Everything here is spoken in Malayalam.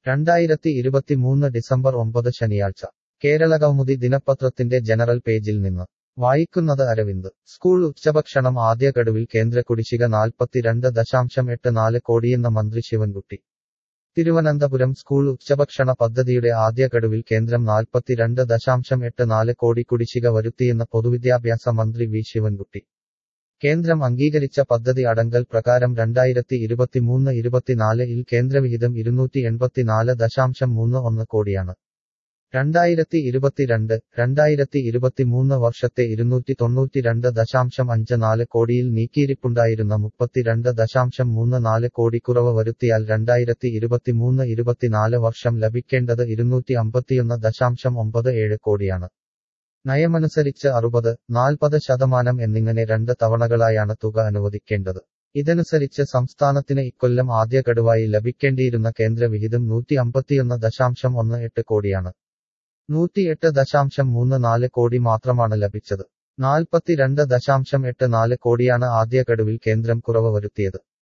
രണ്ടായിരത്തി ഇരുപത്തിമൂന്ന് ഡിസംബർ ഒമ്പത് ശനിയാഴ്ച കേരളകൗമുദി ദിനപത്രത്തിന്റെ ജനറൽ പേജിൽ നിന്ന് വായിക്കുന്നത് അരവിന്ദ് സ്കൂൾ ഉച്ചഭക്ഷണം ആദ്യ ഗഡുവിൽ കേന്ദ്ര കുടിശ്ശിക നാൽപ്പത്തിരണ്ട് ദശാംശം എട്ട് നാല് കോടിയെന്ന മന്ത്രി ശിവൻകുട്ടി തിരുവനന്തപുരം സ്കൂൾ ഉച്ചഭക്ഷണ പദ്ധതിയുടെ ആദ്യ ഗഡുവിൽ കേന്ദ്രം നാൽപ്പത്തിരണ്ട് ദശാംശം എട്ട് നാല് കോടി കുടിശ്ശിക വരുത്തിയെന്ന പൊതുവിദ്യാഭ്യാസ മന്ത്രി വി ശിവൻകുട്ടി കേന്ദ്രം അംഗീകരിച്ച പദ്ധതി അടങ്കൽ പ്രകാരം രണ്ടായിരത്തി ഇരുപത്തിമൂന്ന് ഇരുപത്തിനാല് ഇൽ കേന്ദ്രവിഹിതം ഇരുന്നൂറ്റി എൺപത്തിനാല് ദശാംശം മൂന്ന് ഒന്ന് കോടിയാണ് രണ്ടായിരത്തി ഇരുപത്തിരണ്ട് രണ്ടായിരത്തി ഇരുപത്തിമൂന്ന് വർഷത്തെ ഇരുന്നൂറ്റി തൊണ്ണൂറ്റിരണ്ട് ദശാംശം അഞ്ച് നാല് കോടിയിൽ നീക്കിയിരിപ്പുണ്ടായിരുന്ന മുപ്പത്തിരണ്ട് ദശാംശം മൂന്ന് നാല് കോടി കുറവ് വരുത്തിയാൽ രണ്ടായിരത്തി ഇരുപത്തിമൂന്ന് ഇരുപത്തിനാല് വർഷം ലഭിക്കേണ്ടത് ഇരുന്നൂറ്റി അമ്പത്തിയൊന്ന് ദശാംശം ഒമ്പത് ഏഴ് കോടിയാണ് നയമനുസരിച്ച് അറുപത് നാൽപ്പത് ശതമാനം എന്നിങ്ങനെ രണ്ട് തവണകളായാണ് തുക അനുവദിക്കേണ്ടത് ഇതനുസരിച്ച് സംസ്ഥാനത്തിന് ഇക്കൊല്ലം ആദ്യ ഗഡുവായി ലഭിക്കേണ്ടിയിരുന്ന കേന്ദ്ര വിഹിതം നൂറ്റി അമ്പത്തിയൊന്ന് ദശാംശം ഒന്ന് എട്ട് കോടിയാണ് നൂറ്റിയെട്ട് ദശാംശം മൂന്ന് നാല് കോടി മാത്രമാണ് ലഭിച്ചത് നാൽപ്പത്തിരണ്ട് ദശാംശം എട്ട് നാല് കോടിയാണ് ആദ്യ ഗഡുവിൽ കേന്ദ്രം കുറവ് വരുത്തിയത്